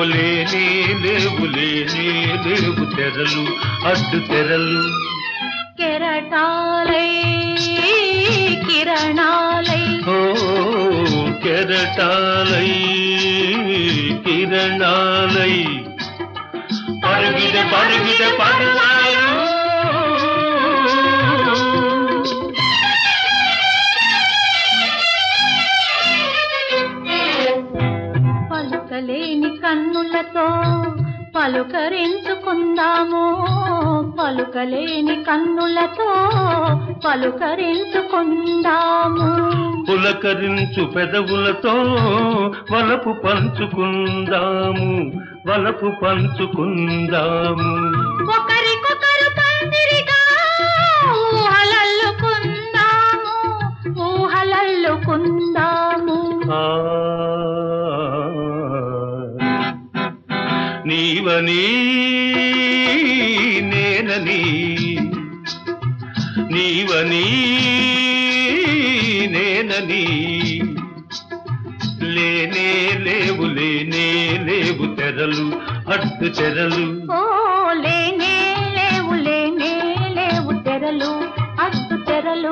లేనే లేవు లేనే లేవు తెరలు అడ్డు తెరలు కెరటాలై కిరణాలై ఓ కెరటాలై కిరణాలై పరుగిద పరుగిద పరువాలు పలుకలేని కన్నులతో పలుకరించుకుందాము పలుకలేని కన్నులతో పలుకరించుకుందాము పులకరించు పెదవులతో వలపు పంచుకుందాము వలపు పంచుకుందాము ఒకరికొకరు పందిరిగా ఊహలల్లుకుందాము ఊహలల్లుకుందాము ఆ నీవని నేనని నీవని నేనని లేనే లేవు లేనే లేవు తెరలు అడ్డు తెరలు ఓ లేనే లేవు లేనే లేవు తెరలు అడ్డు తెరలు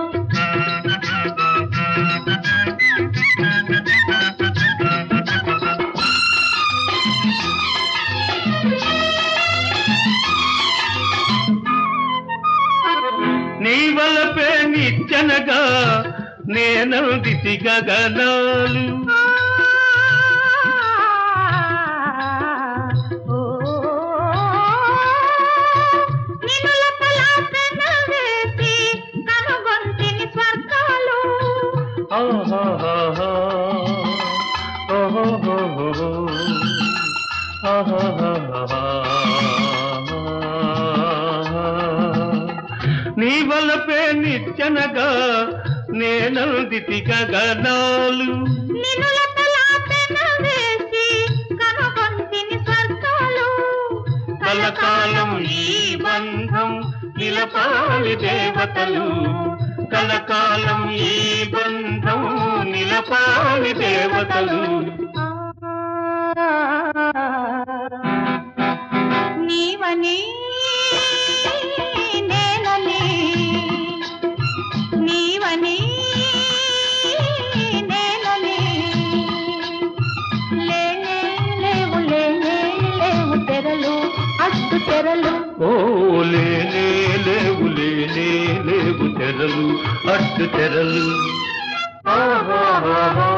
నీ వలపే నిచ్చనగా నేనందితి గగనాలు ఓ నిన్ను లపలాపెన వేసి కనుగొంటిని స్వర్గాలు ఆహాహాహా. ఓహోహోహో. ఆహాహాహా. నీ వలపే నిచ్చనగా నేనందితి గగనాలు నిన్ను లపలాపెన వేసి కనుగొంటిని స్వర్గాలు కలకాలం ఈ బంధం నిలపాలి దేవతలు కలకాలం ఈ బంధం నిలపాలి దేవతలు నీవని నేనని నీవని నేనని లేనే లేవు లేనే లేవు తెరలు అడ్డు తెరలు ఓ లేనే లేవు లేనే లేవు తెరలు అడ్డు తెరలు ఆహాహాహా.